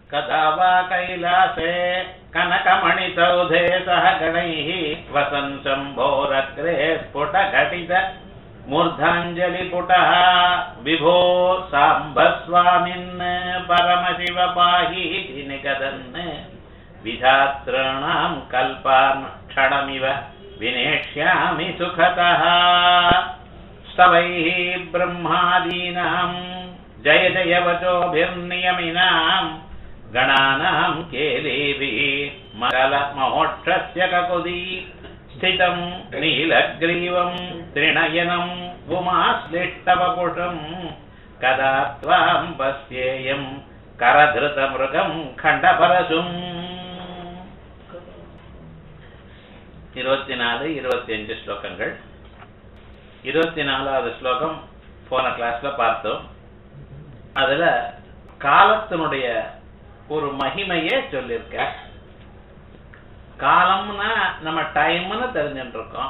कदा वा कैलासे कनकमणिसौधे सह गणैः वसन् शम्भोरग्रे स्फुटघटित मूर्धाञ्जलिपुटः विभो साम्बस्वामिन् परमशिव पाहीति निगदन् विधातॄणाम् कल्पान् क्षणमिव विनेक्ष्यामि सुखतः स्तवैः ब्रह्मादीनाम् जय जय वचोभिर्नियमिनाम् गणानाम् केलेभिः मकलमहोक्षस्य ककुदी स्थितम् नीलग्रीवम् त्रिणयनम् उमाश्लिष्टवपुषम् कदा त्वाम् पश्येयम् करधृतमृगम् खण्डपरशुम् இருபத்தி நாலு இருபத்தி அஞ்சு ஸ்லோகங்கள் இருபத்தி நாலாவது ஸ்லோகம் போன கிளாஸ்ல பார்த்தோம் அதுல காலத்தினுடைய ஒரு மகிமையே சொல்லியிருக்க காலம்னா நம்ம டைம்னு தெரிஞ்சுட்டு இருக்கோம்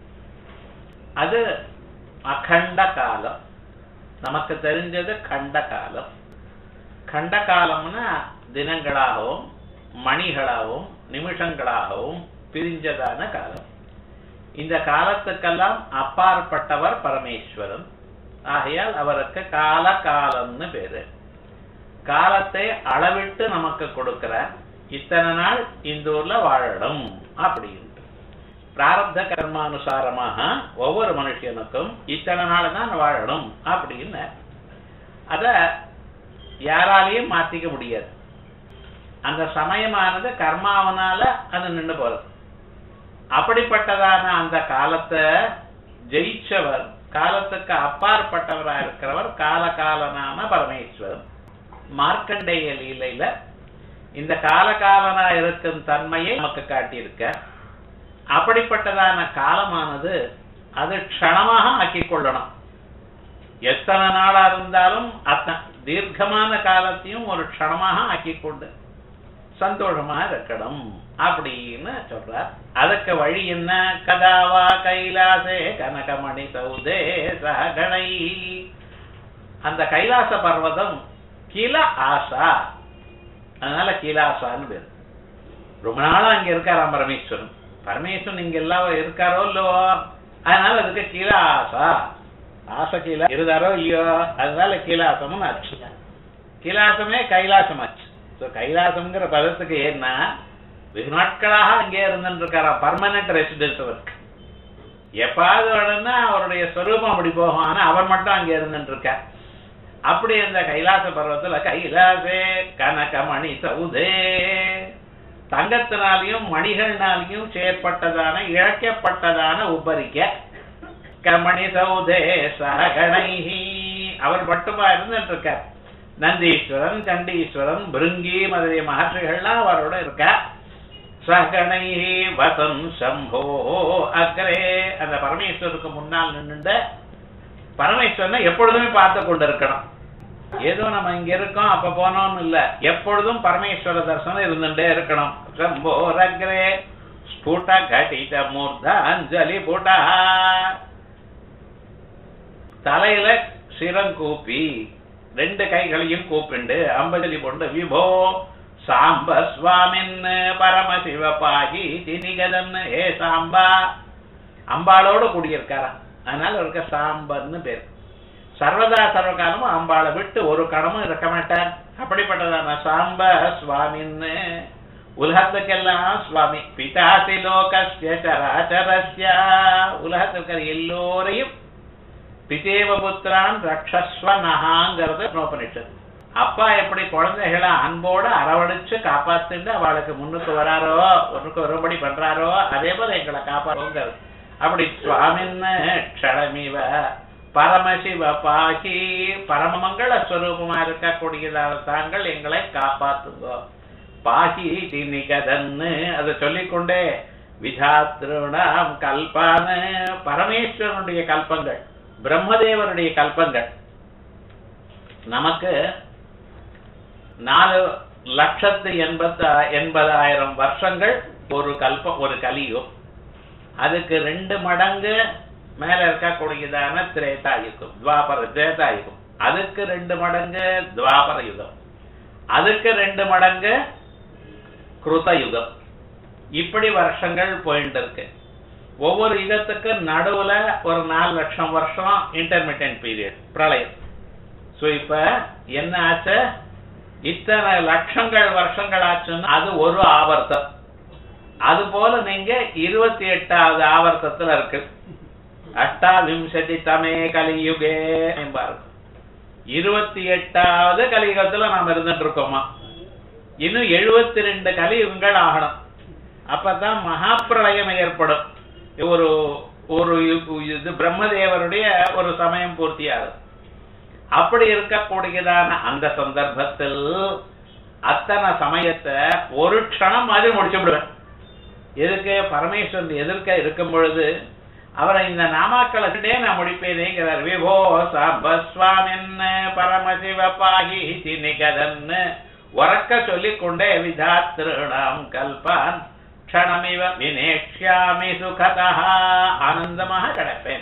அது அகண்ட காலம் நமக்கு தெரிஞ்சது கண்ட காலம் கண்ட காலம்னா தினங்களாகவும் மணிகளாகவும் நிமிஷங்களாகவும் பிரிஞ்சதான காலம் இந்த காலத்துக்கெல்லாம் அப்பாற்பட்டவர் பரமேஸ்வரன் ஆகையால் அவருக்கு கால காலம்னு பேரு காலத்தை அளவிட்டு நமக்கு கொடுக்கிறார் இத்தனை நாள் இந்த ஊர்ல வாழணும் அப்படின்னு பிராரப்த கர்மானுசாரமாக ஒவ்வொரு மனுஷனுக்கும் இத்தனை நாள் தான் வாழணும் அப்படின்னு அத யாராலையும் மாத்திக்க முடியாது அந்த சமயமானது கர்மாவனால அது நின்று போறது அப்படிப்பட்டதான அந்த காலத்தை ஜெயிச்சவர் காலத்துக்கு அப்பாற்பட்டவரா இருக்கிறவர் காலகாலனான பரமேஸ்வரன் மார்க்கண்டேய லீலையில இந்த காலகாலனா இருக்கும் தன்மையை நமக்கு காட்டியிருக்க அப்படிப்பட்டதான காலமானது அது க்ஷணமாக ஆக்கிக் கொள்ளணும் எத்தனை நாளா இருந்தாலும் அத்தனை தீர்க்கமான காலத்தையும் ஒரு க்ஷணமாக ஆக்கிக் கொண்டு சந்தோஷமா இருக்கணும் அப்படின்னு சொல்றார் அதுக்கு வழி என்ன கதாவா கைலாசே கனகமணி சௌதே சகணை அந்த கைலாச பர்வதம் கில ஆசா அதனால கீலாசான்னு பேர் ரொம்ப நாளா அங்க இருக்காராம் பரமேஸ்வரன் பரமேஸ்வரன் இங்க எல்லாம் இருக்காரோ இல்லவோ அதனால அதுக்கு கீலாசா ஆசை கீழ இருந்தாரோ இல்லையோ அதனால கீலாசமும் ஆச்சு கீலாசமே கைலாசம் ஆச்சு ஸோ கைலாசம்ங்கிற பதத்துக்கு ஏன்னா வெகு நாட்களாக அங்கே இருந்துட்டு இருக்காரா பர்மனன்ட் ரெசிடென்ஸ் அவருக்கு எப்பாவது வேணும்னா அவருடைய ஸ்வரூபம் அப்படி போகும் ஆனா அவர் மட்டும் அங்கே இருந்துட்டு இருக்கார் அப்படி அந்த கைலாச பர்வத்துல கைலாசே கனகமணி சவுதே தங்கத்தினாலையும் மணிகள்னாலையும் செயற்பட்டதான இழக்கப்பட்டதான உபரிக்க கமணி சௌதே சகணைஹி அவர் மட்டுமா இருந்துட்டு இருக்கார் நந்தீஸ்வரன் சண்டீஸ்வரன் பிருங்கி முதலிய மகர்ஷிகள்லாம் அவரோட இருக்க சகணை வசம் சம்போ அக்ரே அந்த பரமேஸ்வருக்கு முன்னால் நின்றுண்ட பரமேஸ்வரனை எப்பொழுதுமே பார்த்து கொண்டு இருக்கணும் ஏதோ நம்ம இங்க இருக்கோம் அப்ப போனோம்னு இல்ல எப்பொழுதும் பரமேஸ்வர தரிசனம் இருந்துட்டே இருக்கணும் சம்போ அக்ரே ஸ்புட கட்டித மூர்த்த அஞ்சலி புடா தலையில சிரங்கூப்பி ரெண்டு கைகளையும் கூப்பிண்டு அம்பஜலி கொண்டு விபோ சாம்ப சுவாமின் பரமசிவ பாகி தினிகதன் ஏ சாம்பா அம்பாளோடு கூடியிருக்காராம் அதனால அவருக்கு சாம்பர்னு பேர் சர்வதா சர்வகாலமும் அம்பாளை விட்டு ஒரு கணமும் இருக்க மாட்டார் அப்படிப்பட்டதான சாம்ப சுவாமின்னு உலகத்துக்கெல்லாம் சுவாமி பிதாசி லோகஸ்ய சராச்சரஸ்ய உலகத்துக்கு எல்லோரையும் பிதேவ புத்திரான் ரக்ஷஸ்வ நகாங்கிறது உபனிஷத் அப்பா எப்படி குழந்தைகளை அன்போட அரவணைச்சு காப்பாத்துட்டு அவளுக்கு முன்னுக்கு வராரோ ஒன்றுக்கு வரும்படி பண்றாரோ அதே போல எங்களை காப்பாற்றுங்கிறது அப்படி சுவாமின்னு க்ஷணமிவ பரமசிவ பாகி பரமமங்கள ஸ்வரூபமா இருக்கக்கூடியதான தாங்கள் எங்களை காப்பாத்துங்கோ பாகி நிகதன்னு அதை சொல்லிக்கொண்டே விதாத்ருணாம் கல்பான பரமேஸ்வரனுடைய கல்பங்கள் பிரம்மதேவனுடைய கல்பங்கள் நமக்கு நாலு லட்சத்து எண்பத்த எண்பதாயிரம் வருஷங்கள் ஒரு கல்பம் ஒரு கலியும் அதுக்கு ரெண்டு மடங்கு மேல இருக்கக்கூடியதான திரேதா யுகம் துவாபர திரேதா யுகம் அதுக்கு ரெண்டு மடங்கு துவாபர யுகம் அதுக்கு ரெண்டு மடங்கு கிருத யுகம் இப்படி வருஷங்கள் போயிட்டு இருக்கு ஒவ்வொரு யுகத்துக்கு நடுவுல ஒரு நாலு லட்சம் வருஷம் இன்டர்மீடியன்ட் பீரியட் பிரளயம் சோ இப்ப என்ன ஆச்சு இத்தனை லட்சங்கள் வருஷங்கள் ஆச்சுன்னா அது ஒரு ஆவர்த்தம் அது போல நீங்க இருபத்தி எட்டாவது ஆவர்த்தத்துல இருக்கு அஷ்டாவிம்சதி தமே கலியுகே என்பார்கள் இருபத்தி எட்டாவது கலியுகத்துல நாம் இருந்துட்டு இருக்கோமா இன்னும் எழுபத்தி ரெண்டு கலியுகங்கள் ஆகணும் அப்பதான் மகாப்பிரளயம் ஏற்படும் ஒரு ஒரு இது பிரம்மதேவருடைய ஒரு சமயம் பூர்த்தியாகும் அப்படி இருக்கக்கூடியதான அந்த சந்தர்ப்பத்தில் அத்தனை சமயத்தை ஒரு க்ஷணம் மாதிரி முடிச்சு விடுவேன் எதுக்கு பரமேஸ்வரன் எதிர்க்க இருக்கும் பொழுது அவரை இந்த நாமாக்களத்திலே நான் முடிப்பேனேங்கிறார் விபோ சபஸ்வாமின் பரமசிவ பாகி நிகதன்னு உறக்க சொல்லிக் கொண்டே விதாத்திருணாம் கல்பான் க்ஷணமிவ வினேஷ்யாமி சுகதா ஆனந்தமாக கிடப்பேன்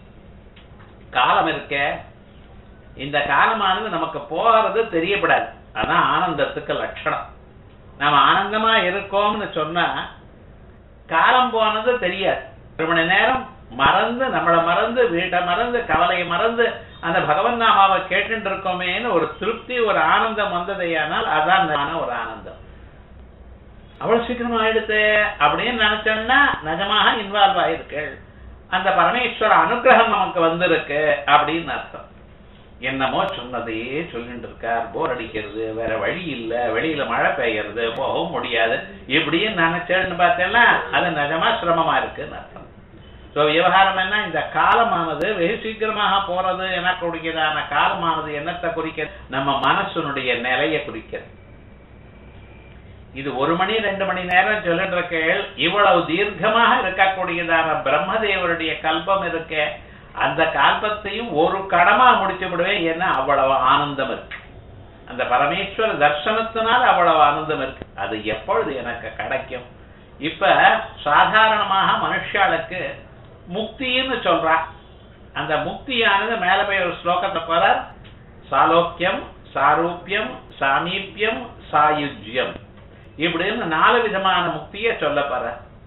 காலம் இருக்க இந்த காலமானது நமக்கு போகிறது தெரியப்படாது அதான் ஆனந்தத்துக்கு லட்சணம் நம்ம ஆனந்தமா இருக்கோம்னு சொன்னா காலம் போனது தெரியாது ஒரு மணி நேரம் மறந்து நம்மளை மறந்து வீட்டை மறந்து கவலையை மறந்து அந்த பகவன் நாமாவை கேட்டுட்டு இருக்கோமேன்னு ஒரு திருப்தி ஒரு ஆனந்தம் வந்ததையானால் அதான் ஒரு ஆனந்தம் அவ்வளவு சீக்கிரமா ஆயிடுத்து அப்படின்னு நினைச்சோம்னா நிஜமாக இன்வால்வ் ஆயிருக்கு அந்த பரமேஸ்வர அனுகிரகம் நமக்கு வந்திருக்கு அப்படின்னு அர்த்தம் என்னமோ சொன்னதையே சொல்லிட்டு இருக்கார் போர் அடிக்கிறது வேற வழி இல்ல வெளியில மழை பெய்யறது போகவும் முடியாது இப்படின்னு நினைச்சேன்னு பார்த்தேன்னா அது நிஜமா சிரமமா இருக்குன்னு அர்த்தம் சோ விவகாரம் என்ன இந்த காலமானது வெகு சீக்கிரமாக போறது எனக்கூடியதான காலமானது என்னத்தை குறிக்க நம்ம மனசனுடைய நிலையை குறிக்கிறது இது ஒரு மணி ரெண்டு மணி நேரம் சொல்லிட்டு இருக்கேள் இவ்வளவு தீர்க்கமாக இருக்கக்கூடியதான பிரம்மதேவருடைய கல்பம் இருக்க அந்த கல்பத்தையும் ஒரு கடமா முடிச்சு விடுவேன் ஏன்னா அவ்வளவு ஆனந்தம் இருக்கு அந்த பரமேஸ்வர தர்சனத்தினால் அவ்வளவு ஆனந்தம் இருக்கு அது எப்பொழுது எனக்கு கிடைக்கும் இப்ப சாதாரணமாக மனுஷாளுக்கு முக்தின்னு சொல்றா அந்த முக்தியானது மேல போய் ஒரு ஸ்லோகத்தை போறார் சாலோக்கியம் சாரூபியம் சாமீபியம் சாயுஜ்யம் இப்படின்னு நாலு விதமான முக்தியை சொல்ல போற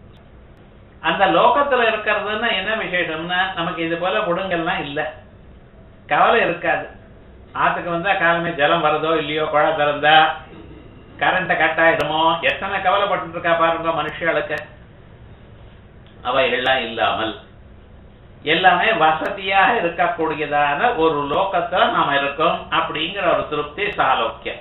அந்த லோகத்துல இருக்கிறதுன்னா என்ன விசேஷம்னா நமக்கு இது போல குடுங்கள்லாம் இல்ல கவலை இருக்காது ஆத்துக்கு வந்தா காலமே ஜலம் வருதோ இல்லையோ குழா திறந்தா கரண்ட கட் ஆயிடுமோ எத்தனை கவலைப்பட்டு இருக்கா பாருங்க மனுஷர்களுக்கு அவைகள்லாம் இல்லாமல் எல்லாமே வசதியாக இருக்கக்கூடியதான ஒரு லோகத்துல நாம இருக்கோம் அப்படிங்கிற ஒரு திருப்தி சாலோக்கியம்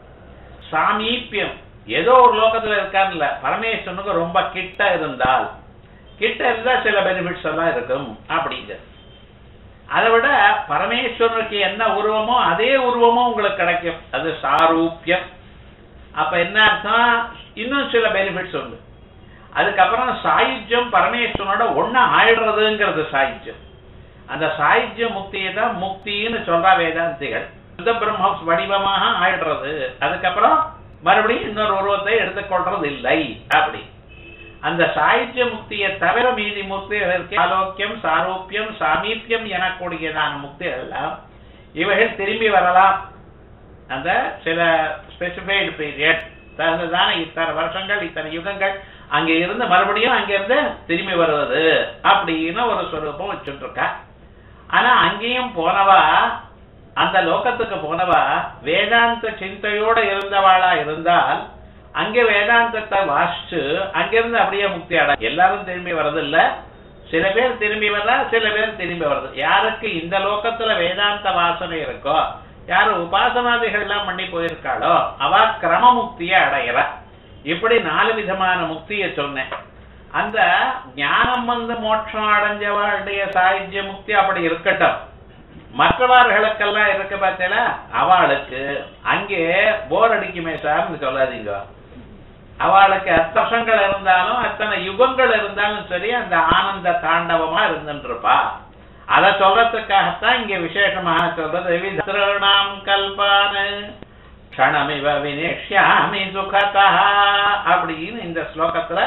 சாமீபியம் ஏதோ ஒரு லோகத்துல இருக்கான்ல பரமேஸ்வரனுக்கு ரொம்ப கிட்ட இருந்தால் கிட்ட இருந்தா சில பெனிஃபிட்ஸ் எல்லாம் இருக்கும் அப்படிங்கிறது அதை விட பரமேஸ்வரனுக்கு என்ன உருவமோ அதே உருவமும் உங்களுக்கு கிடைக்கும் அது சாரூபியம் அப்ப என்ன அர்த்தம் இன்னும் சில பெனிஃபிட்ஸ் உண்டு அதுக்கப்புறம் சாயுஜ்யம் பரமேஸ்வரனோட ஒண்ணு ஆயிடுறதுங்கிறது சாயுஜ்யம் அந்த சாயுஜ்ய முக்தியை தான் முக்தின்னு சொல்றா வேதாந்திகள் சுத்த பிரம்ம வடிவமாக ஆயிடுறது அதுக்கப்புறம் மறுபடியும் இன்னொரு உருவத்தை எடுத்துக்கொள்றது இல்லை அப்படி அந்த சாயுஜ்ய முக்தியை தவிர மீதி முக்திகள் ஆலோக்கியம் சாரூபியம் சாமீபியம் எனக்கூடியதான முக்திகள் எல்லாம் இவைகள் திரும்பி வரலாம் அந்த சில ஸ்பெசிஃபைடு பீரியட் தகுந்ததான இத்தனை வருஷங்கள் இத்தனை யுகங்கள் அங்க இருந்து மறுபடியும் அங்க இருந்து திரும்பி வருவது அப்படின்னு ஒரு ஸ்வரூபம் வச்சுட்டு இருக்கா ஆனா அங்கேயும் போனவா அந்த லோகத்துக்கு போனவா வேதாந்த சிந்தையோட இருந்தவாளா இருந்தால் அங்கே வேதாந்தத்தை வாசிச்சு அங்கிருந்து அப்படியே முக்தி அட எல்லாரும் திரும்பி வர்றதில்ல சில பேர் திரும்பி வர்றா சில பேர் திரும்பி வர்றது யாருக்கு இந்த லோகத்துல வேதாந்த வாசனை இருக்கோ யாரு உபாசனாதிகள் எல்லாம் பண்ணி போயிருக்காளோ அவ கிரம முக்தியை அடையிறா இப்படி நாலு விதமான முக்தியை சொன்னேன் அந்த ஞானம் வந்து மோட்சம் அடைஞ்சவாளுடைய சாயுஜ்ய முக்தி அப்படி இருக்கட்டும் மற்றவர்களுக்கெல்லாம் இருக்க பார்த்தல அவளுக்கு அங்கே போர் அடிக்குமே சார்னு சொல்லாதீங்க அவளுக்கு அத்தசங்கள் இருந்தாலும் அத்தனை யுகங்கள் இருந்தாலும் சரி அந்த ஆனந்த தாண்டவமா இருந்துட்டு இருப்பா அத சொல்றதுக்காகத்தான் இங்க விசேஷமாக சொல்றது விதிருணாம் கல்பானு க்ஷணமிவ வினேஷ்யாமி சுகதா அப்படின்னு இந்த ஸ்லோகத்துல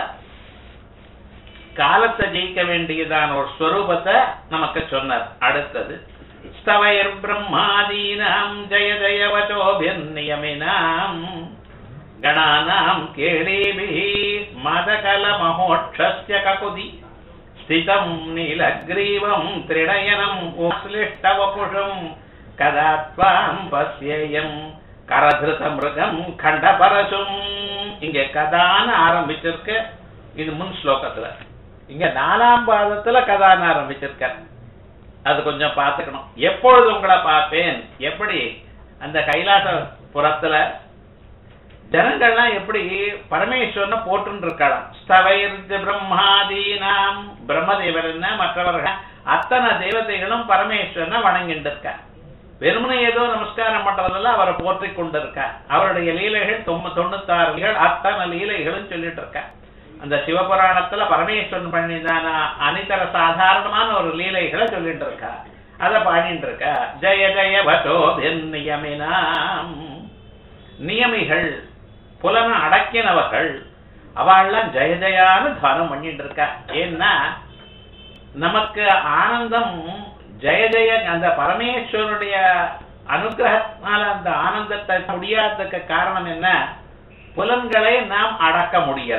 காலத்தை ஜெயிக்க வேண்டியதான ஒரு ஸ்வரூபத்தை நமக்கு சொன்னார் அடுத்தது स्तवैर्ब्रह्मादीनाम् जय जय वचोभिर्नियमिनाम् गणानाम् केळीभिः मदकलमहोक्षस्य ककुदि स्थितम् नीलग्रीवम् त्रिणयनम् उश्लिष्टवपुषम् कदा त्वाम् पश्येयम् கரதிருதமிருகம் கண்டபரசும் இங்க கதான்னு ஆரம்பிச்சிருக்கு இது முன் ஸ்லோகத்துல இங்க நாலாம் பாதத்துல கதான்னு ஆரம்பிச்சிருக்க அது கொஞ்சம் பார்த்துக்கணும் எப்பொழுது உங்களை பார்ப்பேன் எப்படி அந்த கைலாச புறத்துல ஜனங்கள்லாம் எப்படி பரமேஸ்வரனை போட்டுன்னு இருக்கலாம் ஸ்தவைர் பிரம்மாதீனாம் பிரம்மதேவர் என்ன மற்றவர்கள் அத்தனை தேவதைகளும் பரமேஸ்வரனை வணங்கிட்டு இருக்க வெறுமனை ஏதோ நமஸ்காரம் பண்றதுல அவரை போற்றி கொண்டிருக்க அவருடைய லீலைகள் தொண்ணூ தொண்ணூத்தாறுகள் அத்தனை லீலைகளும் சொல்லிட்டு இருக்க அந்த சிவபுராணத்துல பரமேஸ்வரன் பண்ணிதான அனிதர சாதாரணமான ஒரு லீலைகளை சொல்லிட்டு இருக்கா அத பாடிட்டு இருக்க ஜெய ஜெய வசோ நியமினாம் நியமிகள் புலன அடக்கினவர்கள் அவள்லாம் ஜெய ஜெயான்னு தானம் பண்ணிட்டு இருக்கா ஏன்னா நமக்கு ஆனந்தம் ஜெய ஜெய அந்த பரமேஸ்வரனுடைய அனுகிரகத்தினால அந்த ஆனந்தத்தை முடியாததுக்கு காரணம் என்ன புலன்களை நாம் அடக்க முடியல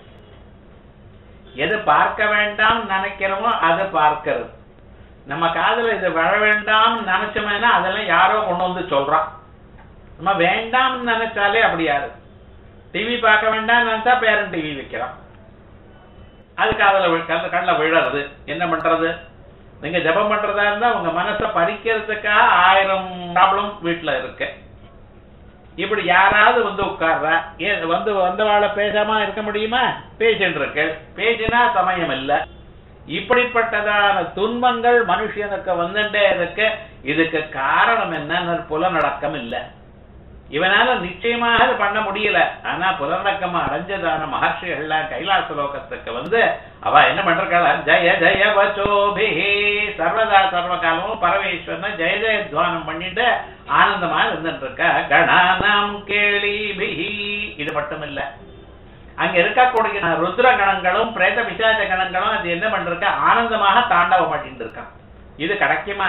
எது பார்க்க வேண்டாம் நினைக்கிறோமோ அது பார்க்கிறது நம்ம காதுல இது வர வேண்டாம் நினைச்சோம்னா அதெல்லாம் யாரோ கொண்டு வந்து சொல்றான் நம்ம வேண்டாம்னு நினைச்சாலே அப்படி யாரு டிவி பார்க்க வேண்டாம் நினைச்சா பேரன் டிவி வைக்கிறான் அது காதல கண்ணில் விழறது என்ன பண்றது நீங்க ஜபம் பண்றதா இருந்தா உங்க மனசை பறிக்கிறதுக்காக ஆயிரம் ப்ராப்ளம் வீட்டுல இருக்கு இப்படி யாராவது வந்து உட்கார்றா ஏன் வந்து வந்தவாளை பேசாம இருக்க முடியுமா பேசிட்டு இருக்கு பேசினா சமயம் இல்ல இப்படிப்பட்டதான துன்பங்கள் மனுஷனுக்கு வந்துட்டே இருக்கு இதுக்கு காரணம் என்ன புலநடக்கம் இல்லை இவனால நிச்சயமாக அது பண்ண முடியல ஆனா புலநடக்கம் அடைஞ்சதான மகர்ஷிகள்லாம் கைலாச லோகத்துக்கு வந்து அவ என்ன பண்றாளா ஜெய ஜெய வச்சோபி சர்வதா சர்வ காலமும் பரமேஸ்வரனை ஜெய ஜெய துவானம் பண்ணிட்டு ஆனந்தமா இருந்துட்டு இருக்க கணானாம் கேளிபி இது மட்டும் இல்ல அங்க இருக்கக்கூடிய ருத்ர கணங்களும் பிரேத பிசாச்ச கணங்களும் அது என்ன பண்றக்க ஆனந்தமாக தாண்டவம் பண்ணிட்டு இருக்கான் இது கிடைக்குமா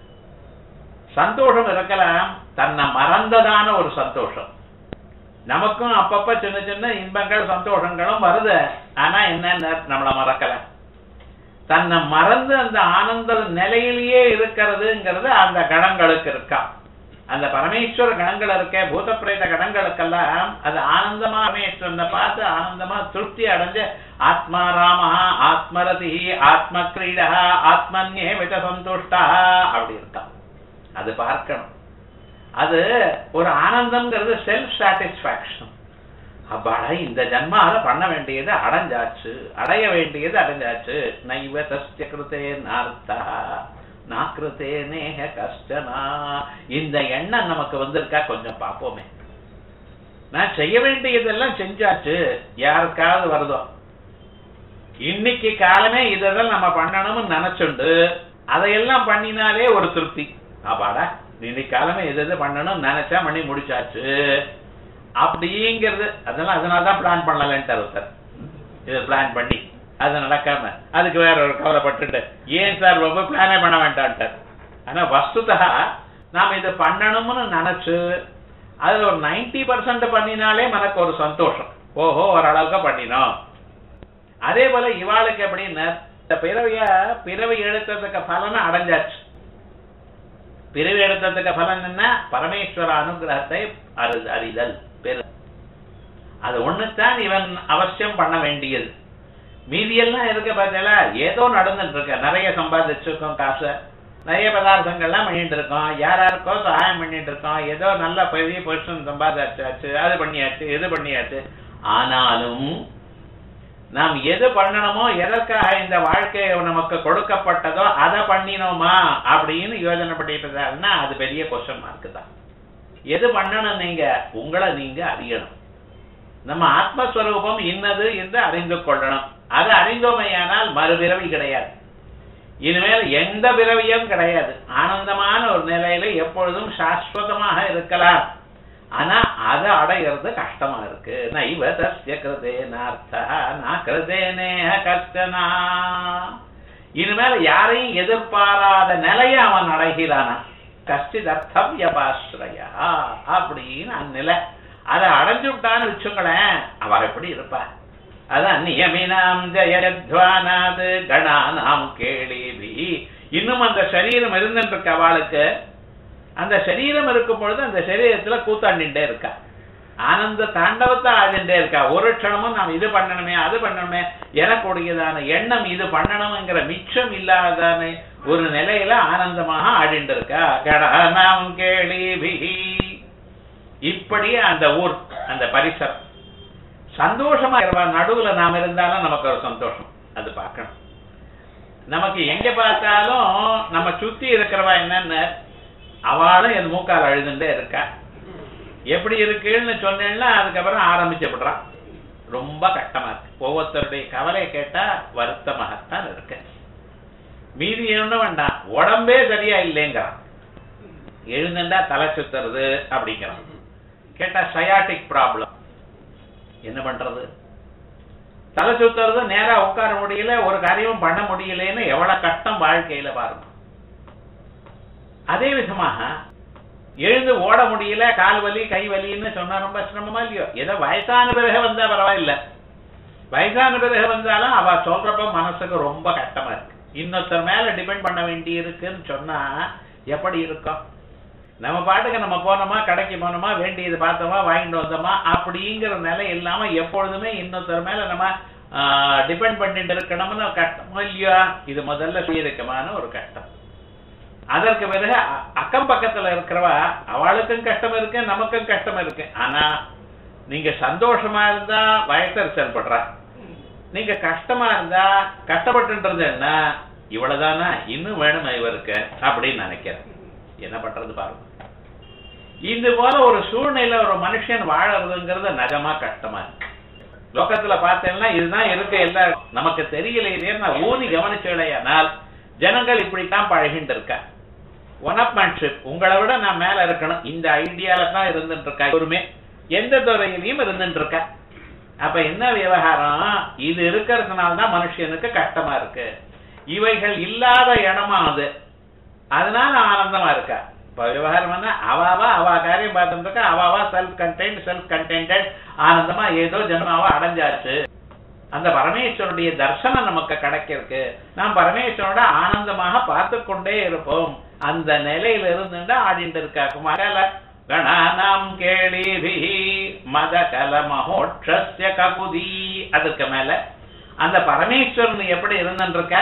சந்தோஷம் இருக்கலாம் தன்னை மறந்ததான ஒரு சந்தோஷம் நமக்கும் அப்பப்ப சின்ன சின்ன இன்பங்கள் சந்தோஷங்களும் வருது ஆனா என்ன நம்மளை மறக்கல தன்னை மறந்து அந்த ஆனந்த நிலையிலேயே இருக்கிறதுங்கிறது அந்த கணங்களுக்கு இருக்கா அந்த பரமேஸ்வர கணங்கள் இருக்க பூத பிரேத கணங்களுக்கெல்லாம் அது ஆனந்தமா பரமேஸ்வரனை பார்த்து ஆனந்தமா திருப்தி அடைஞ்சு ஆத்மா ராமா ஆத்மரதி ஆத்ம கிரீடா ஆத்மன்யே வித சந்துஷ்டா அப்படி இருக்கான் அது பார்க்கணும் அது ஒரு ஆனந்தம்ங்கிறது செல்ஃப் சாட்டிஸ்பாக்சன் அப்பாடா இந்த ஜன்மால பண்ண வேண்டியது அடைஞ்சாச்சு அடைய வேண்டியது அடைஞ்சாச்சு நைவ தஸ்ய கிருத்தே நார்த்தா நாக்கிருத்தே நேக கஷ்டனா இந்த எண்ணம் நமக்கு வந்திருக்கா கொஞ்சம் பார்ப்போமே நான் செய்ய வேண்டியதெல்லாம் செஞ்சாச்சு யாருக்காவது வருதோ இன்னைக்கு காலமே இதெல்லாம் நம்ம பண்ணணும்னு நினைச்சுண்டு அதையெல்லாம் பண்ணினாலே ஒரு திருப்தி அப்பாடா இன்னைக்கு காலமே எது எது பண்ணணும் நினைச்சா பண்ணி முடிச்சாச்சு அப்படிங்கிறது அதெல்லாம் அதனால தான் பிளான் பண்ணலன்ட்டு ஒருத்தர் இதை பிளான் பண்ணி அது நடக்காம அதுக்கு வேற ஒரு கவலைப்பட்டுட்டு ஏன் சார் ரொம்ப பிளானே பண்ண வேண்டான்ட்டார் ஆனா வஸ்துதா நாம் இதை பண்ணணும்னு நினைச்சு அதுல ஒரு நைன்டி பர்சன்ட் பண்ணினாலே మనకు ஒரு சந்தோஷம் ஓஹோ ஓரளவுக்கு பண்ணினோம் அதே போல இவாளுக்கு எப்படின்னா இந்த பிறவிய பிறவி எடுத்ததுக்கு பலனை அடைஞ்சாச்சு பிறவி எடுத்ததுக்கு பலன் என்ன பரமேஸ்வர அனுகிரகத்தை அறி அறிதல் பெரு அது ஒண்ணுத்தான் இவன் அவசியம் பண்ண வேண்டியது மீதியெல்லாம் இருக்க பார்த்தீங்களா ஏதோ நடந்துட்டு இருக்க நிறைய சம்பாதிச்சிருக்கோம் காசை நிறைய பதார்த்தங்கள்லாம் பண்ணிட்டு இருக்கோம் யார் யாருக்கோ சகாயம் பண்ணிட்டு இருக்கோம் ஏதோ நல்ல பெரிய பொசிஷன் சம்பாதிச்சாச்சு அது பண்ணியாச்சு இது பண்ணியாச்சு ஆனாலும் நாம் எது பண்ணணுமோ எதற்காக இந்த வாழ்க்கை நமக்கு கொடுக்கப்பட்டதோ அதை பண்ணினோமா அப்படின்னு யோஜனை பண்ணிட்டு அது பெரிய கொஸ்டின் மார்க் தான் எது பண்ணணும் நீங்க உங்களை நீங்க அறியணும் நம்ம ஆத்மஸ்வரூபம் இன்னது என்று அறிந்து கொள்ளணும் அது அறிந்தோமையானால் மறுபிறவி கிடையாது இனிமேல் எந்த பிறவியும் கிடையாது ஆனந்தமான ஒரு நிலையில எப்பொழுதும் சாஸ்வதமாக இருக்கலாம் ஆனா அதை அடையிறது கஷ்டமா இருக்கு நைவ தஸ்ய கிருதே நார்த்தா நா கிருதே நேஹ கஷ்டனா இனிமேல யாரையும் எதிர்பாராத நிலையை அவன் அடைகிறானா கஷ்டிதர்த்தவியபாஸ்ரயா அப்படின்னு அந்நிலை அதை அடைஞ்சு விட்டான்னு வச்சுங்களேன் அவ எப்படி இருப்பா அதான் நியமினாம் ஜெயத்வானாது கணானாம் கேளிவி இன்னும் அந்த சரீரம் இருந்துட்டு இருக்க அவளுக்கு அந்த சரீரம் இருக்கும் பொழுது அந்த சரீரத்துல கூத்தாண்டிண்டே இருக்கா ஆனந்த தாண்டவத்தை ஆடிண்டே இருக்கா ஒரு க்ஷணமும் நாம் இது பண்ணணுமே அது பண்ணணுமே எனக்குடையதான எண்ணம் இது பண்ணணுங்கிற மிச்சம் இல்லாதான ஒரு நிலையில ஆனந்தமாக ஆடிண்டு இருக்கா கடானாம் கேளிபிஹி இப்படியே அந்த ஊர் அந்த பரிசரம் சந்தோஷமா இருப்பா நடுவுல நாம் இருந்தாலும் நமக்கு ஒரு சந்தோஷம் அது பார்க்கணும் நமக்கு எங்க பார்த்தாலும் நம்ம சுத்தி இருக்கிறவா என்னன்னு அவளும் என் மூக்கால் அழுதுண்டே இருக்கா எப்படி இருக்குன்னு சொன்னேன்னா அதுக்கப்புறம் ஆரம்பிச்சுடுறான் ரொம்ப கஷ்டமா இருக்கு ஒவ்வொருத்தருடைய கவலையை கேட்டா வருத்தமாகத்தான் இருக்கு மீதி என்ன வேண்டாம் உடம்பே சரியா இல்லைங்கிறான் எழுந்துண்டா தலை சுத்துறது அப்படிங்கிறான் கேட்டா சயாட்டிக் ப்ராப்ளம் என்ன பண்றது தலை சுத்துறது நேரா உட்கார முடியல ஒரு காரியமும் பண்ண முடியலன்னு எவ்வளவு கஷ்டம் வாழ்க்கையில பாருங்க அதே விதமாக எழுந்து ஓட முடியல கால் வலி கை வலின்னு சொன்னா ரொம்ப சிரமமா இல்லையோ ஏதோ வயசான பிறகு வந்தா பரவாயில்ல வயசான பிறகு வந்தாலும் அவ சொல்றப்ப மனசுக்கு ரொம்ப கஷ்டமா இருக்கு இன்னொருத்தர் மேல டிபெண்ட் பண்ண வேண்டி இருக்குன்னு சொன்னா எப்படி இருக்கும் நம்ம பாட்டுக்கு நம்ம போனோமா கடைக்கு போனோமா வேண்டியது பார்த்தோமா வாங்கிட்டு வந்தோமா அப்படிங்கிற நிலை இல்லாம எப்பொழுதுமே இன்னொருத்தர் மேல நம்ம டிபெண்ட் பண்ணிட்டு இருக்கணும்னு கஷ்டமோ இல்லையா இது முதல்ல சுயதுக்கமான ஒரு கஷ்டம் அதற்கு பிறகு அ- அக்கம் பக்கத்துல இருக்கிறவா அவளுக்கும் கஷ்டம் இருக்கு நமக்கும் கஷ்டம் இருக்கு ஆனா நீங்க சந்தோஷமா இருந்தா வயசர் செயல்படுறா நீங்க கஷ்டமா இருந்தா கஷ்டப்பட்டுன்றது என்ன இவ்வளவுதானா இன்னும் வேணுமா இவருக்கு அப்படின்னு நினைக்கிறேன் என்ன பண்றது பாருங்க இது போல ஒரு சூழ்நிலை ஒரு மனுஷன் வாழறதுங்கிறது நகமா கஷ்டமா இருக்கு லோகத்துல பார்த்தேன்னா இதுதான் இருக்கு எல்லாம் நமக்கு தெரியல இதே நான் ஊதி கவனிச்சடையானால் ஜனங்கள் இப்படித்தான் பழகிட்டு இருக்கா ஒனப்மேன்ஷிப் உங்களை விட நான் மேல இருக்கணும் இந்த ஐடியால தான் இருந்துட்டு இருக்கா ஒருமே எந்த துறையிலையும் இருந்துட்டு இருக்கா அப்ப என்ன விவகாரம் இது இருக்கிறதுனால தான் மனுஷனுக்கு கஷ்டமா இருக்கு இவைகள் இல்லாத இடமா அது அதனால ஆனந்தமா இருக்கா இப்ப விவகாரம் என்ன அவாவா அவா காரியம் பார்த்துட்டு இருக்கா அவாவா செல்ஃப் கண்டென்ட் செல்ஃப் கண்டென்டட் ஆனந்தமா ஏதோ ஜென்மாவா அடைஞ்சாச்சு அந்த பரமேஸ்வருடைய தர்சனம் நமக்கு கிடைக்கிறதுக்கு நாம் பரமேஸ்வரோட ஆனந்தமாக பார்த்து கொண்டே இருப்போம் அந்த நிலையில இருந்துட்டு ஆடிட்டு இருக்கா மகள கணானாம் கேளிபி மத கல மகோட்சஸ்ய கபுதி அதுக்கு மேல அந்த பரமேஸ்வரன் எப்படி இருந்துட்டு இருக்க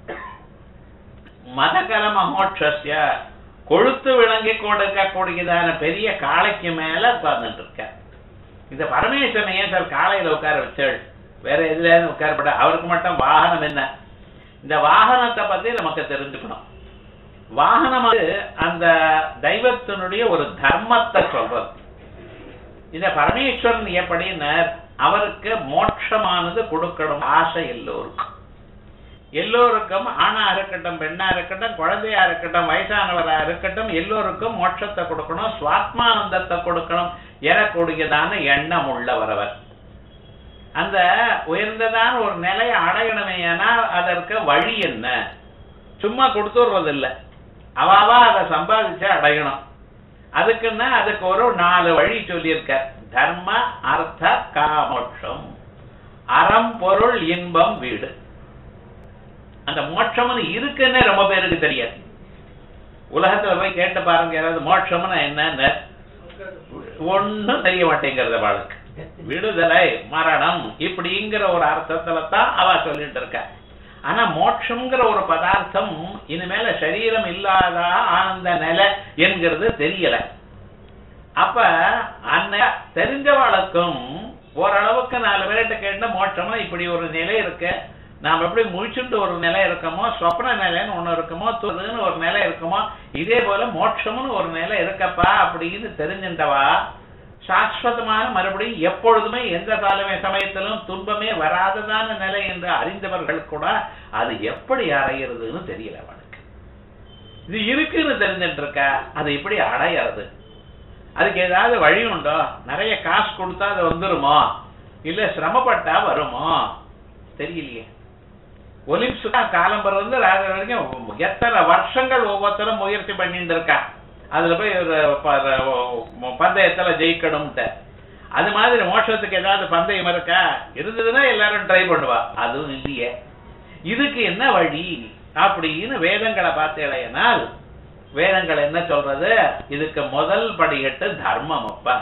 மதகல மகோட்சஸ்ய கொழுத்து விளங்கி கொடுக்கக்கூடியதான பெரிய காளைக்கு மேல உட்கார்ந்துட்டு இருக்க இந்த பரமேஸ்வரன் ஏன் சார் காலையில உட்கார வச்சாள் வேற எதுல உட்காரப்பட அவருக்கு மட்டும் வாகனம் என்ன இந்த வாகனத்தை பத்தி நமக்கு தெரிஞ்சுக்கணும் வாகனம் வந்து அந்த தெய்வத்தினுடைய ஒரு தர்மத்தை சொல்றது இந்த பரமேஸ்வரன் எப்படின்னார் அவருக்கு மோட்சமானது கொடுக்கணும் ஆசை எல்லோருக்கும் எல்லோருக்கும் ஆணா இருக்கட்டும் பெண்ணா இருக்கட்டும் குழந்தையா இருக்கட்டும் வயசானவரா இருக்கட்டும் எல்லோருக்கும் மோட்சத்தை கொடுக்கணும் சுவாத்மானந்தத்தை கொடுக்கணும் எனக்கூடியதான எண்ணம் உள்ளவர் அவர் அந்த உயர்ந்ததான ஒரு நிலையை அடையணுமே ஆனால் அதற்கு வழி என்ன சும்மா கொடுத்துடுறது இல்ல அவாவா அதை சம்பாதிச்சு அடையணும் அதுக்குன்னா அதுக்கு ஒரு நாலு வழி சொல்லியிருக்க தர்ம அர்த்த காமோட்சம் அறம் பொருள் இன்பம் வீடு அந்த மோட்சம்னு இருக்குன்னே ரொம்ப பேருக்கு தெரியாது உலகத்துல போய் கேட்டு பாருங்க யாராவது மோட்சம்னா என்னன்னு ஒண்ணும் தெரிய மாட்டேங்கிறத வாழ்க்கை விடுதலை மரணம் இப்படிங்கிற ஒரு அர்த்தத்துல தான் அவ சொல்லிட்டு இருக்க ஆனா மோட்சம்ங்கிற ஒரு பதார்த்தம் இனிமேல சரீரம் இல்லாத ஆனந்த நிலை என்கிறது தெரியல அப்ப அந்த தெரிஞ்சவாளுக்கும் ஓரளவுக்கு நாலு பேர்கிட்ட கேட்ட மோட்சமா இப்படி ஒரு நிலை இருக்கு நாம் எப்படி முழிச்சுட்டு ஒரு நிலை இருக்கமோ சொப்ன நிலைன்னு ஒண்ணு இருக்குமோ துதுன்னு ஒரு நிலை இருக்குமோ இதே போல மோட்சம்னு ஒரு நிலை இருக்கப்பா அப்படின்னு தெரிஞ்சின்றவா சாஸ்வதமான மறுபடியும் எப்பொழுதுமே எந்த காலமே சமயத்திலும் துன்பமே வராததான நிலை என்று அறிந்தவர்கள் கூட அது எப்படி அடையிறதுன்னு தெரியல அவனுக்கு இது இருக்குன்னு தெரிஞ்சுட்டு இருக்கா அது எப்படி அடையிறது அதுக்கு ஏதாவது வழி உண்டோ நிறைய காசு கொடுத்தா அது வந்துருமோ இல்ல சிரமப்பட்டா வருமோ தெரியலையே ஒலிம்பிக்ஸ் காலம்பரம் வந்து ராத்திரி வரைக்கும் எத்தனை வருஷங்கள் ஒவ்வொருத்தரும் முயற்சி பண்ணிட்டு இருக்கா அதுல போய் ஒரு ப- பந்தயத்துல ஜெயிக்கணும்ட்டு அது மாதிரி மோட்சத்துக்கு ஏதாவது பந்தயம் இருக்கா இருந்ததுன்னா எல்லாரும் ட்ரை பண்ணுவா அதுவும் இல்லையே இதுக்கு என்ன வழி அப்படின்னு வேதங்களை பார்த்தேனால் வேதங்கள் என்ன சொல்றது இதுக்கு முதல் படிக்கட்டு தர்மம் அப்பா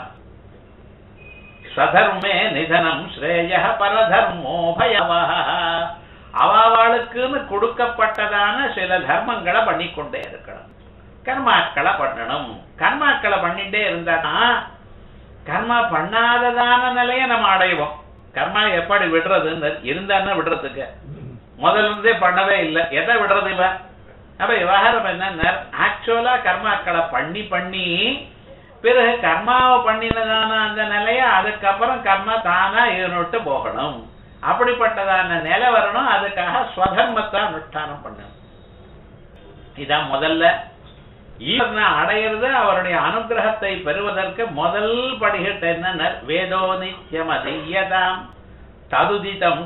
சதர்மே நிதனம் ஸ்ரேய பரதர்மோ பயவஹ அவாவாளுக்குன்னு கொடுக்கப்பட்டதான சில தர்மங்களை பண்ணிக்கொண்டே இருக்கணும் கர்மாக்களை பண்ணணும் கர்மாக்களை பண்ணிட்டே இருந்தானா கர்மா பண்ணாததான நிலையை நம்ம அடைவோம் கர்மா எப்படி விடுறதுன்னு இருந்தான்னா விடுறதுக்கு முதல்ல இருந்தே பண்ணவே இல்லை எதை விடுறது இவ அப்ப விவகாரம் என்ன ஆக்சுவலா கர்மாக்களை பண்ணி பண்ணி பிறகு கர்மாவை பண்ணினதான அந்த நிலைய அதுக்கப்புறம் கர்மா தானா இவனுட்டு போகணும் அப்படிப்பட்டதான நிலை வரணும் அதுக்காக ஸ்வதர்மத்தை அனுஷ்டானம் பண்ணணும் இதான் முதல்ல ஈஸ்வரனை அடையிறது அவருடைய அனுகிரகத்தை பெறுவதற்கு முதல் படிகட்டு என்ன வேதோ நித்தியம் அதீயதாம் ததுதிதம்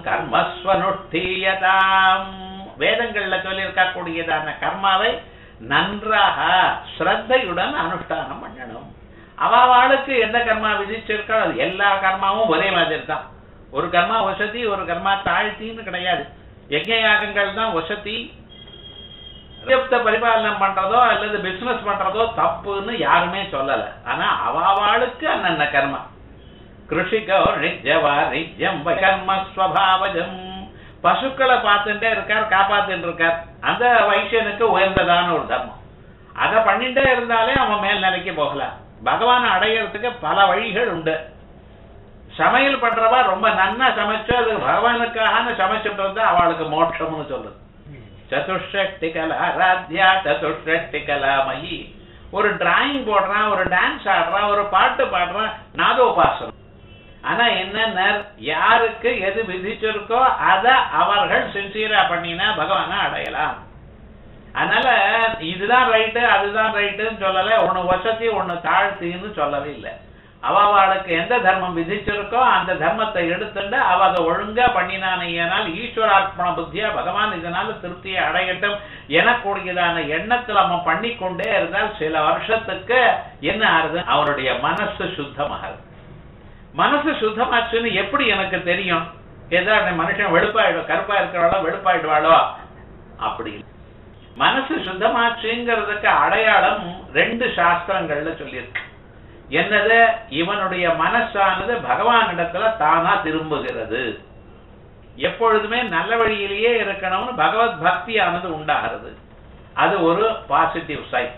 கர்மஸ்வனுஷ்டீயதாம் வேதங்கள்ல சொல்லியிருக்கக்கூடியதான கர்மாவை நன்றாக ஸ்ரத்தையுடன் அனுஷ்டானம் பண்ணணும் அவாவாளுக்கு எந்த கர்மா விதிச்சிருக்கோ அது எல்லா கர்மாவும் ஒரே மாதிரி தான் ஒரு கர்மா வசதி ஒரு கர்மா தாழ்த்தின்னு கிடையாது யஜ்ஞ யாகங்கள் தான் வசதி நித்தியத்தை பரிபாலனம் பண்றதோ அல்லது பிசினஸ் பண்றதோ தப்புன்னு யாருமே சொல்லல ஆனா அவாவாளுக்கு அந்தந்த கர்மா கிருஷிகோ நிஜவா நிஜம் கர்ம ஸ்வபாவஜம் பசுக்களை பார்த்துட்டே இருக்கார் காப்பாத்திட்டு இருக்கார் அந்த வைசியனுக்கு உயர்ந்ததான ஒரு தர்மம் அதை பண்ணிட்டே இருந்தாலே அவன் மேல் நிலைக்கு போகலாம் பகவானை அடையறதுக்கு பல வழிகள் உண்டு சமையல் பண்றவா ரொம்ப நன்னா சமைச்சு அது பகவானுக்காக சமைச்சுட்டு இருந்தா அவளுக்கு மோட்சம்னு சொல்லுது சதுஷ்டி கலா ராத்யா சதுஷ்டி கலாமயி ஒரு டிராயிங் போடுறான் ஒரு டான்ஸ் ஆடுறான் ஒரு பாட்டு பாடுறான் நாதோபாசனம் ஆனா என்ன யாருக்கு எது விதிச்சிருக்கோ அத அவர்கள் சின்சியரா பண்ணினா பகவானை அடையலாம் அதனால இதுதான் ரைட்டு அதுதான் ரைட்டுன்னு சொல்லல ஒண்ணு வசதி ஒண்ணு தாழ்த்தின்னு சொல்லவே இல்லை அவளுக்கு எந்த தர்மம் விதிச்சிருக்கோ அந்த தர்மத்தை எடுத்துட்டு அவ அதை ஒழுங்கா பண்ணினானால் ஈஸ்வரார்ப்பண புத்தியா பகவான் இதனால திருப்தியை அடையட்டும் எனக்கூடியதான எண்ணத்துல அவன் பண்ணிக்கொண்டே இருந்தால் சில வருஷத்துக்கு என்ன ஆறுது அவனுடைய மனசு சுத்தமாகுது மனசு சுத்தமாச்சுன்னு எப்படி எனக்கு தெரியும் ஏதாவது மனுஷன் வெளுப்பாயிடும் கருப்பா இருக்கிறவாளோ வெளுப்பாயிடுவாளோ அப்படி இல்லை. மனசு சுத்தமாச்சுங்கிறதுக்கு அடையாளம் ரெண்டு சாஸ்திரங்கள்ல சொல்லியிருக்கு என்னது இவனுடைய மனசானது பகவானிடத்துல தானா திரும்புகிறது எப்பொழுதுமே நல்ல வழியிலேயே இருக்கணும்னு பகவத் பக்தியானது உண்டாகிறது அது ஒரு பாசிட்டிவ் சைன்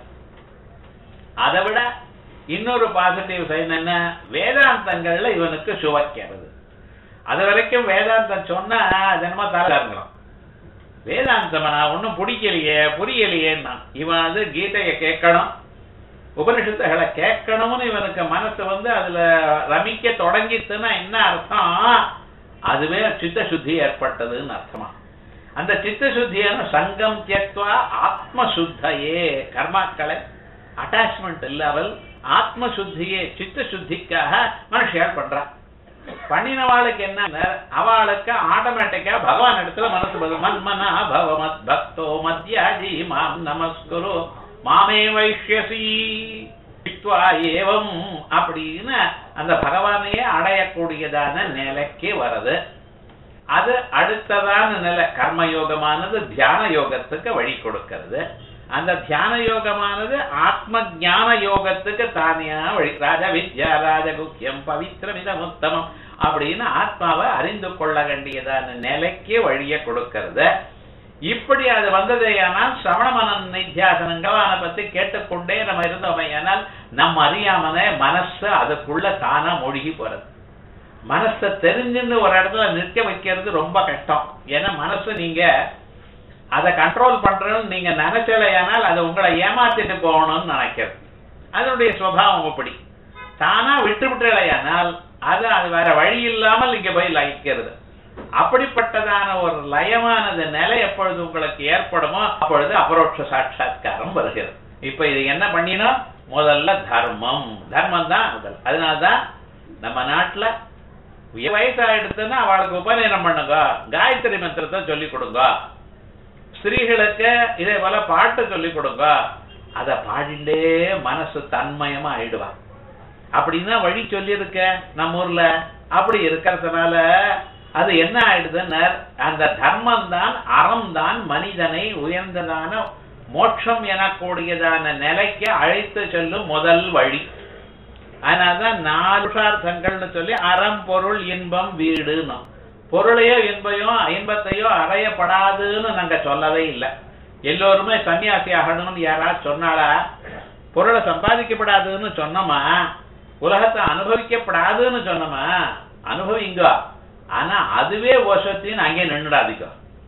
அதை விட இன்னொரு பாசிட்டிவ் சைன் என்ன வேதாந்தங்கள்ல இவனுக்கு சுவைக்கிறது அது வரைக்கும் வேதாந்தம் சொன்னா அது என்னமோ தரங்கிறோம் வேதாந்தம் நான் ஒன்றும் பிடிக்கலையே புரியலையேன்னா இவன் அது கீதையை கேட்கணும் உபனிஷத்துகளை கேட்கணும்னு இவனுக்கு மனசு வந்து அதுல ரமிக்க தொடங்கித்துன்னா என்ன அர்த்தம் அதுவே சித்த சுத்தி ஏற்பட்டதுன்னு அர்த்தமா அந்த சித்த சுத்தியான சங்கம் தியக்துவா ஆத்ம சுத்தையே கர்மாக்களை அட்டாச்மெண்ட் இல்லாமல் ஆத்ம சுத்தியே சித்த சுத்திக்காக மனுஷியால் பண்றான் பண்ணினவாளுக்கு என்ன அவளுக்கு ஆட்டோமேட்டிக்கா பகவான் இடத்துல மனசு பதில் மன்மனா பவ மத் பக்தோ மத்யாஜி மாம் நமஸ்குரு மாமே வைஷ்யசி வித்வா ஏவம் அப்படின்னு அந்த பகவானையே அடையக்கூடியதான நிலைக்கு வருது அது அடுத்ததான நிலை கர்மயோகமானது தியான யோகத்துக்கு வழி கொடுக்கிறது அந்த தியான யோகமானது ஆத்ம ஞான யோகத்துக்கு தானியா வழி ராஜ வித்யா ராஜகுக்கியம் பவித்திரமிதம் உத்தமம் அப்படின்னு ஆத்மாவை அறிந்து கொள்ள வேண்டியதான நிலைக்கு வழியை கொடுக்கிறது இப்படி அது வந்ததேயானால் சமணமன நித்தியாசனங்கள் அதை பத்தி கேட்டுக்கொண்டே நம்ம இருந்தோமையானால் நம்ம அறியாமலே மனசு அதுக்குள்ள தானா மூழ்கி போறது மனசை தெரிஞ்சுன்னு ஒரு இடத்துல நிற்க வைக்கிறது ரொம்ப கஷ்டம் ஏன்னா மனசு நீங்க அதை கண்ட்ரோல் பண்றதுன்னு நீங்க நினைச்சலையானால் அது உங்களை ஏமாத்திட்டு போகணும்னு நினைக்கிறது அதனுடைய சுவாவம் அப்படி தானா விட்டு விட்டுலையானால் அது அது வேற வழி இல்லாமல் இங்க போய் லயிக்கிறது அப்படிப்பட்டதான ஒரு லயமானது நிலை எப்பொழுது உங்களுக்கு ஏற்படுமோ அப்பொழுது அபரோட்ச சாட்சா்காரம் வருகிறது இப்ப இது என்ன பண்ணினோம் முதல்ல தர்மம் தர்மம் தான் முதல் அதனாலதான் நம்ம நாட்டுல வயசாயிடுத்துன்னா அவளுக்கு உபநயனம் பண்ணுங்க காயத்ரி மந்திரத்தை சொல்லி கொடுங்க ஸ்திரீகளுக்கு இதே போல பாட்டு சொல்லி கொடுங்க அத பாடிண்டே மனசு தன்மயமா ஆயிடுவா அப்படின்னா வழி சொல்லியிருக்க நம்ம ஊர்ல அப்படி இருக்கிறதுனால அது என்ன ஆயிடுதுன்னு அந்த தர்மம் தான் அறம் தான் மனிதனை உயர்ந்ததான மோட்சம் எனக்கூடியதான நிலைக்கு அழைத்து செல்லும் முதல் வழி அதனாலதான் நாலு புருஷார்த்தங்கள்னு சொல்லி அறம் பொருள் இன்பம் வீடுன்னு பொருளையோ இன்பையோ இன்பத்தையோ அறையப்படாதுன்னு நாங்க சொல்லவே இல்லை எல்லோருமே சன்னியாசி ஆகணும்னு யாராவது சொன்னாளா பொருளை சம்பாதிக்கப்படாதுன்னு சொன்னோமா உலகத்தை அனுபவிக்கப்படாதுன்னு சொன்னோமா அனுபவிங்க ஆனா அதுவே வசத்தின்னு அங்கே நின்றுடாதீங்க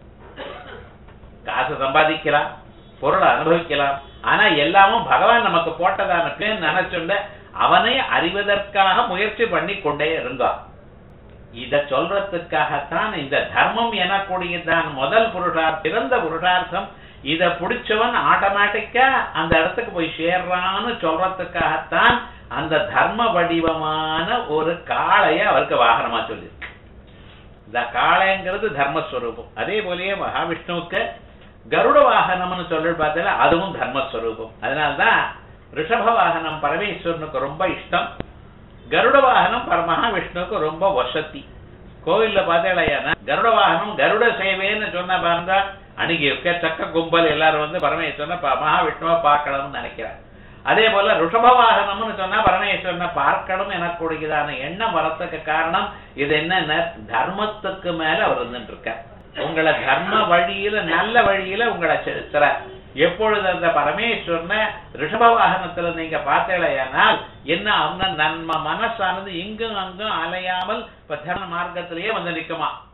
காசு சம்பாதிக்கலாம் பொருளை அனுபவிக்கலாம் ஆனா எல்லாமும் பகவான் நமக்கு போட்டதான பேர் நினைச்சுண்ட அவனை அறிவதற்காக முயற்சி பண்ணி கொண்டே இருங்க இத சொல்றதுக்காகத்தான் இந்த தர்மம் எனக்கூடியதான் முதல் புருஷார்த்தம் சிறந்த புருஷார்த்தம் இத பிடிச்சவன் ஆட்டோமேட்டிக்கா அந்த இடத்துக்கு போய் சேர்றான்னு சொல்றதுக்காகத்தான் அந்த தர்ம வடிவமான ஒரு காளைய அவருக்கு வாகனமா சொல்லியிருக்கு இந்த காளைங்கிறது தர்மஸ்வரூபம் அதே போலயே மகாவிஷ்ணுவுக்கு கருட வாகனம்னு சொல்லி பார்த்தா அதுவும் தர்மஸ்வரூபம் அதனால்தான் ரிஷப வாகனம் பரமேஸ்வரனுக்கு ரொம்ப இஷ்டம் கருட வாகனம் பர மகாவிஷ்ணுவுக்கு ரொம்ப வசதி கோவில்ல பார்த்தேன் கருட வாகனம் கருட சேவைன்னு சொன்ன பாருங்க அணுகி இருக்க சக்க கும்பல் எல்லாரும் வந்து பரமேஸ்வரனை ப- மகாவிஷ்ணுவை பார்க்கணும்னு நினைக்கிறார் அதே போல ரிஷப வாகனம்னு சொன்னா பரமேஸ்வரனை பார்க்கணும் எனக்கூடியதான எண்ணம் வரத்துக்கு காரணம் இது என்னன்னா தர்மத்துக்கு மேல அவர் இருந்துட்டு இருக்கார் உங்களை தர்ம வழியில நல்ல வழியில உங்களை செலுத்துறார் எப்பொழுது அந்த பரமேஸ்வரனை ரிஷப வாகனத்துல நீங்க பார்த்தீங்களேயானால் என்ன ஆகும்னா நம்ம மனசானது இங்கும் அங்கும் அலையாமல் இப்ப தர்ம மார்க்கத்திலேயே வந்து நிக்குமா